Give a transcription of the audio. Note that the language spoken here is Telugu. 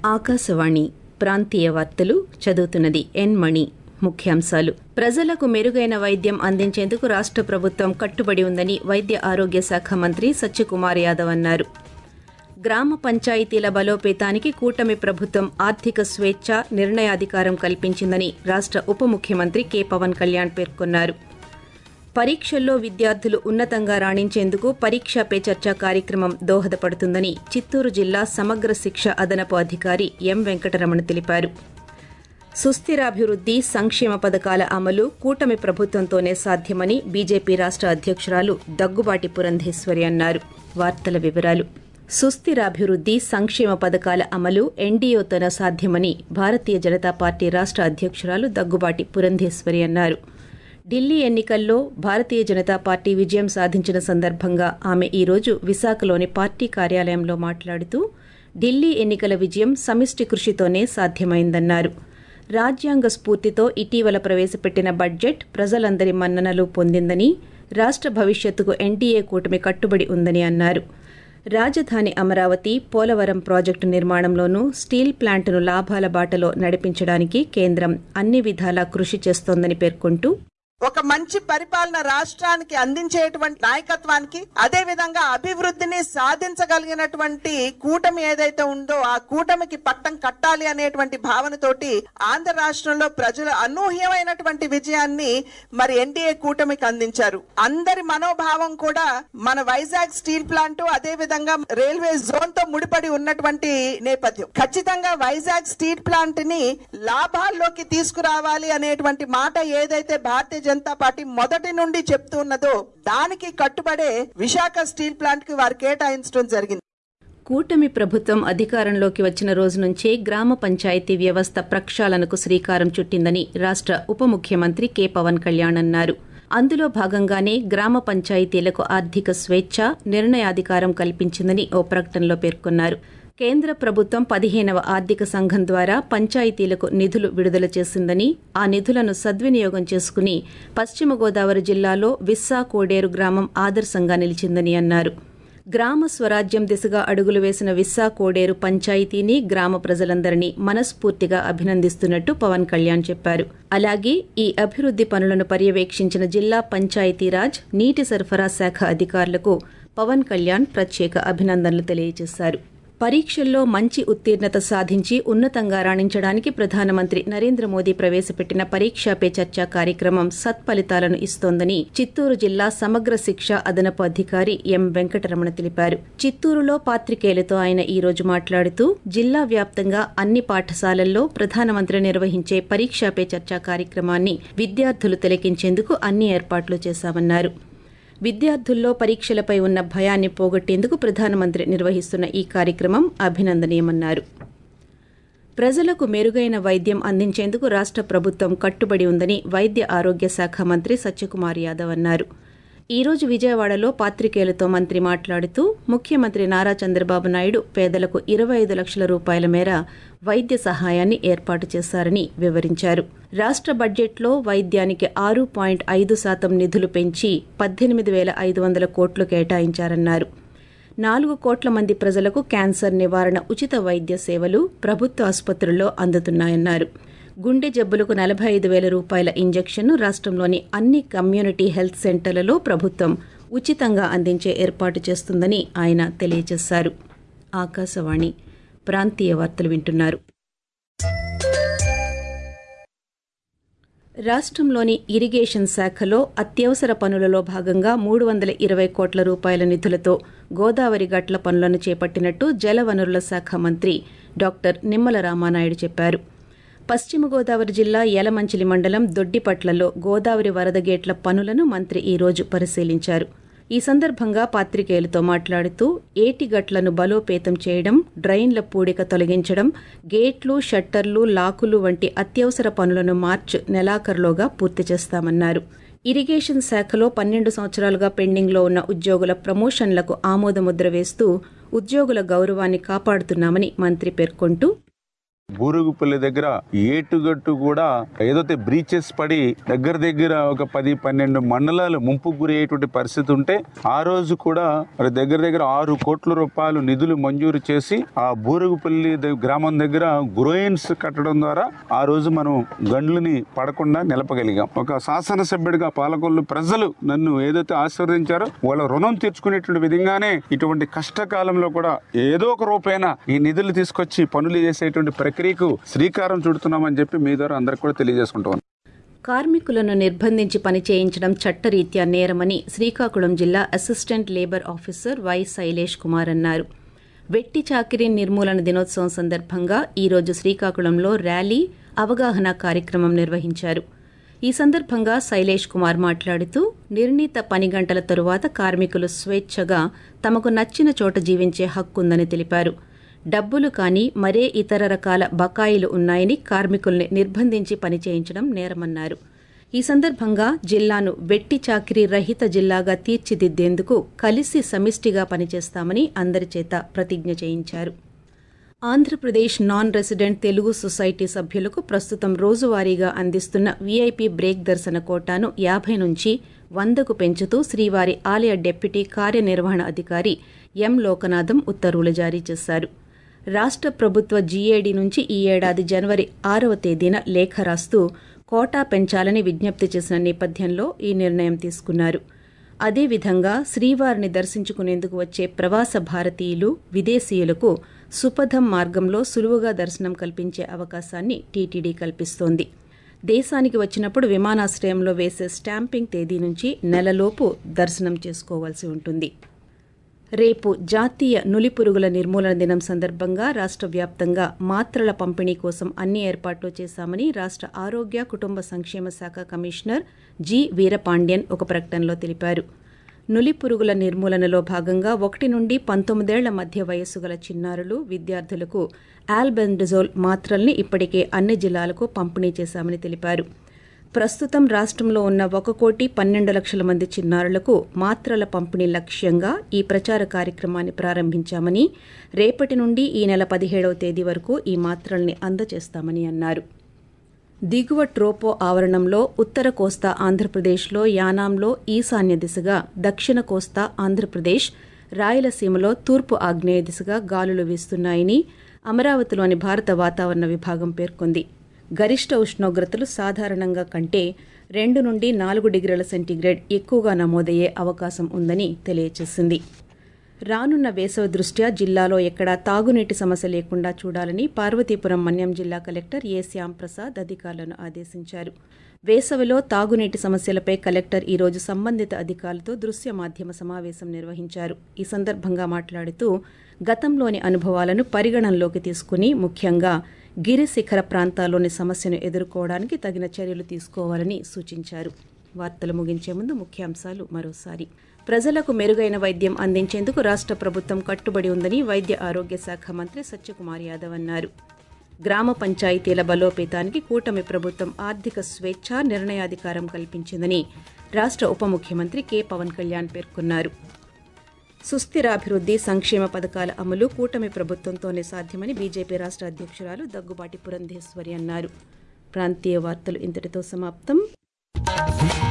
ఆకాశవాణి ప్రాంతీయ వార్తలు చదువుతున్నది ఎన్ మణి ముఖ్యాంశాలు ప్రజలకు మెరుగైన వైద్యం అందించేందుకు రాష్ట ప్రభుత్వం కట్టుబడి ఉందని వైద్య ఆరోగ్య శాఖ మంత్రి సత్యకుమార్ యాదవ్ అన్నారు గ్రామ పంచాయతీల బలోపేతానికి కూటమి ప్రభుత్వం ఆర్థిక స్వేచ్ఛ నిర్ణయాధికారం కల్పించిందని రాష్ట ఉప ముఖ్యమంత్రి కె పవన్ కళ్యాణ్ పేర్కొన్నారు పరీక్షల్లో విద్యార్థులు ఉన్నతంగా రాణించేందుకు పరీక్షా పే చర్చ కార్యక్రమం దోహదపడుతుందని చిత్తూరు జిల్లా సమగ్ర శిక్ష అదనపు అధికారి ఎం వెంకటరమణ తెలిపారు సుస్థిరాభివృద్ది సంక్షేమ పథకాల అమలు కూటమి ప్రభుత్వంతోనే సాధ్యమని బీజేపీ రాష్ట అధ్యకురాలు దగ్గుబాటి పురంధేశ్వరి అన్నారు వార్తల వివరాలు సుస్థిరాభివృద్ది సంక్షేమ పథకాల అమలు ఎన్డీఓతోనే సాధ్యమని భారతీయ జనతా పార్టీ రాష్ట అధ్యకురాలు దగ్గుబాటి పురంధేశ్వరి అన్నారు ఢిల్లీ ఎన్నికల్లో భారతీయ జనతా పార్టీ విజయం సాధించిన సందర్భంగా ఆమె ఈరోజు విశాఖలోని పార్టీ కార్యాలయంలో మాట్లాడుతూ ఢిల్లీ ఎన్నికల విజయం సమిష్టి కృషితోనే సాధ్యమైందన్నారు రాజ్యాంగ స్ఫూర్తితో ఇటీవల ప్రవేశపెట్టిన బడ్జెట్ ప్రజలందరి మన్ననలు పొందిందని రాష్ట భవిష్యత్తుకు ఎన్డీఏ కూటమి కట్టుబడి ఉందని అన్నారు రాజధాని అమరావతి పోలవరం ప్రాజెక్టు నిర్మాణంలోనూ స్టీల్ ప్లాంట్ను లాభాల బాటలో నడిపించడానికి కేంద్రం అన్ని విధాలా కృషి చేస్తోందని పేర్కొంటూ ఒక మంచి పరిపాలన రాష్ట్రానికి అందించేటువంటి నాయకత్వానికి అదే విధంగా అభివృద్ధిని సాధించగలిగినటువంటి కూటమి ఏదైతే ఉందో ఆ కూటమికి పట్టం కట్టాలి అనేటువంటి భావనతోటి ఆంధ్ర రాష్ట్రంలో ప్రజలు అనూహ్యమైనటువంటి విజయాన్ని మరి ఎన్డీఏ కూటమికి అందించారు అందరి మనోభావం కూడా మన వైజాగ్ స్టీల్ ప్లాంట్ అదే విధంగా రైల్వే జోన్ తో ముడిపడి ఉన్నటువంటి నేపథ్యం ఖచ్చితంగా వైజాగ్ స్టీల్ ప్లాంట్ ని లాభాల్లోకి తీసుకురావాలి అనేటువంటి మాట ఏదైతే భారతీయ జనతా పార్టీ మొదటి నుండి చెప్తూ ఉన్నదో దానికి కట్టుబడే విశాఖ స్టీల్ ప్లాంట్ కి వారు కేటాయించడం జరిగింది కూటమి ప్రభుత్వం అధికారంలోకి వచ్చిన రోజు నుంచే గ్రామ పంచాయతీ వ్యవస్థ ప్రక్షాళనకు శ్రీకారం చుట్టిందని రాష్ట ఉప ముఖ్యమంత్రి కె పవన్ కళ్యాణ్ అన్నారు అందులో భాగంగానే గ్రామ పంచాయతీలకు ఆర్థిక స్వేచ్ఛ నిర్ణయాధికారం కల్పించిందని ఓ ప్రకటనలో పేర్కొన్నారు కేంద్ర ప్రభుత్వం పదిహేనవ ఆర్థిక సంఘం ద్వారా పంచాయతీలకు నిధులు విడుదల చేసిందని ఆ నిధులను సద్వినియోగం చేసుకుని పశ్చిమ గోదావరి జిల్లాలో విస్సా కోడేరు గ్రామం ఆదర్శంగా నిలిచిందని అన్నారు గ్రామ స్వరాజ్యం దిశగా అడుగులు వేసిన విస్సా కోడేరు పంచాయతీని గ్రామ ప్రజలందరినీ మనస్ఫూర్తిగా అభినందిస్తున్నట్టు పవన్ కళ్యాణ్ చెప్పారు అలాగే ఈ అభివృద్ది పనులను పర్యవేక్షించిన జిల్లా పంచాయతీరాజ్ నీటి సరఫరా శాఖ అధికారులకు పవన్ కళ్యాణ్ ప్రత్యేక అభినందనలు తెలియజేశారు పరీక్షల్లో మంచి ఉత్తీర్ణత సాధించి ఉన్నతంగా రాణించడానికి ప్రధానమంత్రి నరేంద్ర మోదీ ప్రవేశపెట్టిన పరీక్షా పే చర్చ కార్యక్రమం సత్ఫలితాలను ఇస్తోందని చిత్తూరు జిల్లా సమగ్ర శిక్ష అదనపు అధికారి ఎం వెంకటరమణ తెలిపారు చిత్తూరులో పాత్రికేయులతో ఆయన ఈ రోజు మాట్లాడుతూ జిల్లా వ్యాప్తంగా అన్ని పాఠశాలల్లో ప్రధానమంత్రి నిర్వహించే పరీక్షా పే చర్చ కార్యక్రమాన్ని విద్యార్థులు తిలకించేందుకు అన్ని ఏర్పాట్లు చేశామన్నారు విద్యార్థుల్లో పరీక్షలపై ఉన్న భయాన్ని పోగొట్టేందుకు ప్రధానమంత్రి నిర్వహిస్తున్న ఈ కార్యక్రమం అభినందనీయమన్నారు ప్రజలకు మెరుగైన వైద్యం అందించేందుకు రాష్ట ప్రభుత్వం కట్టుబడి ఉందని వైద్య ఆరోగ్య శాఖ మంత్రి సత్యకుమార్ యాదవ్ అన్నారు ఈ రోజు విజయవాడలో పాత్రికేయులతో మంత్రి మాట్లాడుతూ ముఖ్యమంత్రి నారా చంద్రబాబు నాయుడు పేదలకు ఇరవై ఐదు లక్షల రూపాయల మేర వైద్య సహాయాన్ని ఏర్పాటు చేశారని వివరించారు రాష్ట బడ్జెట్లో వైద్యానికి ఆరు పాయింట్ ఐదు శాతం నిధులు పెంచి పద్దెనిమిది వేల ఐదు వందల కోట్లు కేటాయించారన్నారు నాలుగు కోట్ల మంది ప్రజలకు క్యాన్సర్ నివారణ ఉచిత వైద్య సేవలు ప్రభుత్వ ఆసుపత్రుల్లో అందుతున్నాయన్నారు గుండె జబ్బులకు నలభై ఐదు వేల రూపాయల ఇంజెక్షన్ను రాష్ట్రంలోని అన్ని కమ్యూనిటీ హెల్త్ సెంటర్లలో ప్రభుత్వం ఉచితంగా అందించే ఏర్పాటు చేస్తుందని ఆయన తెలియజేశారు ఆకాశవాణి ప్రాంతీయ వార్తలు వింటున్నారు రాష్ట్రంలోని ఇరిగేషన్ శాఖలో అత్యవసర పనులలో భాగంగా మూడు వందల ఇరవై కోట్ల రూపాయల నిధులతో గోదావరి గట్ల పనులను చేపట్టినట్టు జలవనరుల శాఖ మంత్రి డాక్టర్ నిమ్మల రామానాయుడు చెప్పారు పశ్చిమ గోదావరి జిల్లా యలమంచిలి మండలం దొడ్డిపట్లలో గోదావరి వరద గేట్ల పనులను మంత్రి ఈ రోజు పరిశీలించారు ఈ సందర్భంగా పాత్రికేయులతో మాట్లాడుతూ ఏటిగట్లను బలోపేతం చేయడం డ్రైన్ల పూడిక తొలగించడం గేట్లు షట్టర్లు లాకులు వంటి అత్యవసర పనులను మార్చ్ నెలాఖరులోగా పూర్తి చేస్తామన్నారు ఇరిగేషన్ శాఖలో పన్నెండు సంవత్సరాలుగా పెండింగ్లో ఉన్న ఉద్యోగుల ప్రమోషన్లకు ఆమోదముద్ర వేస్తూ ఉద్యోగుల గౌరవాన్ని కాపాడుతున్నామని మంత్రి పేర్కొంటూ బూరుగుపల్లి దగ్గర ఏటుగట్టు కూడా ఏదైతే బ్రీచెస్ పడి దగ్గర దగ్గర ఒక పది పన్నెండు మండలాలు ముంపు గురి అయ్యేటువంటి పరిస్థితి ఉంటే ఆ రోజు కూడా మరి దగ్గర దగ్గర ఆరు కోట్ల రూపాయలు నిధులు మంజూరు చేసి ఆ బూరుగుపల్లి ద- గ్రామం దగ్గర గ్రోయిన్స్ కట్టడం ద్వారా ఆ రోజు మనం గండ్లని పడకుండా నిలపగలిగాం ఒక శాసనసభ్యుడిగా పాలకొల్లు ప్రజలు నన్ను ఏదైతే ఆశీర్వదించారో వాళ్ళ రుణం తీర్చుకునేటువంటి విధంగానే ఇటువంటి కష్టకాలంలో కూడా ఏదో ఒక రూపేణ ఈ నిధులు తీసుకొచ్చి పనులు చేసేటువంటి ప్రక్రియకు శ్రీకారం చుడుతున్నామని చెప్పి మీ ద్వారా అందరికి కూడా తెలియజేసుకుంటాం కార్మికులను నిర్బంధించి పని చేయించడం చట్టరీత్యా నేరమని శ్రీకాకుళం జిల్లా assistant labour officer Y Shailesh Kumar అన్నారు వెట్టి చాకిరీ నిర్మూలన దినోత్సవం సందర్భంగా ఈరోజు శ్రీకాకుళంలో ర్యాలీ అవగాహన కార్యక్రమం నిర్వహించారు ఈ సందర్భంగా శైలేష్ కుమార్ మాట్లాడుతూ నిర్ణీత పని గంటల తరువాత కార్మికులు స్వేచ్ఛగా తమకు నచ్చిన చోట జీవించే హక్కుందని తెలిపారు డబ్బులు కానీ మరే ఇతర రకాల బకాయిలు ఉన్నాయని కార్మికుల్ని నిర్బంధించి పని చేయించడం నేరమన్నారు ఈ సందర్భంగా జిల్లాను వెట్టి చాకిరీ రహిత జిల్లాగా తీర్చిదిద్దేందుకు కలిసి సమిష్టిగా పనిచేస్తామని అందరి చేత ప్రతిజ్ఞ చేయించారు Andhra Pradesh non resident Telugu society సభ్యులకు ప్రస్తుతం రోజువారీగా అందిస్తున్న వీఐపీ బ్రేక్ దర్శన కోటాను యాభై నుంచి వందకు పెంచుతూ శ్రీవారి ఆలయ డిప్యూటీ కార్యనిర్వహణ అధికారి ఎం లోకనాథం ఉత్తర్వులు జారీ చేశారు రాష్ట్ర ప్రభుత్వ జీఏడీ నుంచి ఈ ఏడాది జనవరి ఆరవ తేదీన లేఖ రాస్తూ కోటా పెంచాలని విజ్ఞప్తి చేసిన నేపథ్యంలో ఈ నిర్ణయం తీసుకున్నారు అదేవిధంగా శ్రీవారిని దర్శించుకునేందుకు వచ్చే ప్రవాస భారతీయులు విదేశీయులకు సుపథం మార్గంలో సులువుగా దర్శనం కల్పించే అవకాశాన్ని టీటీడీ కల్పిస్తోంది దేశానికి వచ్చినప్పుడు విమానాశ్రయంలో వేసే స్టాంపింగ్ తేదీ నుంచి నెలలోపు దర్శనం చేసుకోవాల్సి ఉంటుంది రేపు జాతీయ నులిపురుగుల నిర్మూలన దినం సందర్భంగా రాష్ట్ర వ్యాప్తంగా మాత్రల పంపిణీ కోసం అన్ని ఏర్పాట్లు చేశామని రాష్ట్ర ఆరోగ్య కుటుంబ సంక్షేమ శాఖ కమిషనర్ జి వీరపాండ్యన్ ఒక ప్రకటనలో తెలిపారు నులిపురుగుల నిర్మూలనలో భాగంగా ఒకటి నుండి పంతొమ్మిదేళ్ల మధ్య వయస్సు గల చిన్నారులు విద్యార్థులకు ఆల్బెండజోల్ మాత్రల్ని ఇప్పటికే అన్ని జిల్లాలకు పంపిణీ చేశామని తెలిపారు ప్రస్తుతం రాష్ట్రంలో ఉన్న ఒక కోటి పన్నెండు లక్షల మంది చిన్నారులకు మాత్రల పంపిణీ లక్ష్యంగా ఈ ప్రచార కార్యక్రమాన్ని ప్రారంభించామని రేపటి నుండి ఈ నెల పదిహేడవ తేదీ వరకు ఈ మాత్రల్ని అందజేస్తామని అన్నారు దిగువ ట్రోపో ఆవరణంలో ఉత్తర కోస్తా ఆంధ్రప్రదేశ్లో యానాంలో ఈశాన్య దిశగా దక్షిణ కోస్తా ఆంధ్రప్రదేశ్ రాయలసీమలో తూర్పు ఆగ్నేయ దిశగా గాలులు వీస్తున్నాయని అమరావతిలోని భారత వాతావరణ విభాగం పేర్కొంది గరిష్ట ఉష్ణోగ్రతలు సాధారణంగా కంటే రెండు నుండి నాలుగు డిగ్రీల సెంటీగ్రేడ్ ఎక్కువగా నమోదయ్యే అవకాశం ఉందని తెలియజేసింది రానున్న వేసవి దృష్ట్యా జిల్లాలో ఎక్కడా తాగునీటి సమస్య లేకుండా చూడాలని పార్వతీపురం మన్యం జిల్లా కలెక్టర్ ఏ శ్యాంప్రసాద్ అధికారులను ఆదేశించారు వేసవిలో తాగునీటి సమస్యలపై కలెక్టర్ ఈరోజు సంబంధిత అధికారులతో దృశ్య మాధ్యమ సమావేశం నిర్వహించారు ఈ సందర్భంగా మాట్లాడుతూ గతంలోని అనుభవాలను పరిగణనలోకి తీసుకుని ముఖ్యంగా గిరి శిఖర ప్రాంతాల్లోని సమస్యను ఎదుర్కోవడానికి తగిన చర్యలు తీసుకోవాలని సూచించారు వార్తలు ముగించే ముందు ముఖ్యాంశాలు మరోసారి ప్రజలకు మెరుగైన వైద్యం అందించేందుకు రాష్ట్ర ప్రభుత్వం కట్టుబడి ఉందని వైద్య ఆరోగ్య శాఖ మంత్రి సత్యకుమార్ యాదవ్ అన్నారు గ్రామ పంచాయతీల బలోపేతానికి కూటమి ప్రభుత్వం ఆర్థిక స్వేచ్ఛ నిర్ణయాధికారం కల్పించిందని రాష్ట్ర ఉప ముఖ్యమంత్రి కె పవన్ కళ్యాణ్ పేర్కొన్నారు సుస్థిరాభివృద్ధి సంక్షేమ పథకాల అమలు కూటమి ప్రభుత్వంతోనే సాధ్యమని బీజేపీ రాష్ట్ర అధ్యక్షురాలు దగ్గుబాటి పురంధేశ్వరి అన్నారు ప్రాంతీయ వార్తలు ఇంతటితో సమాప్తం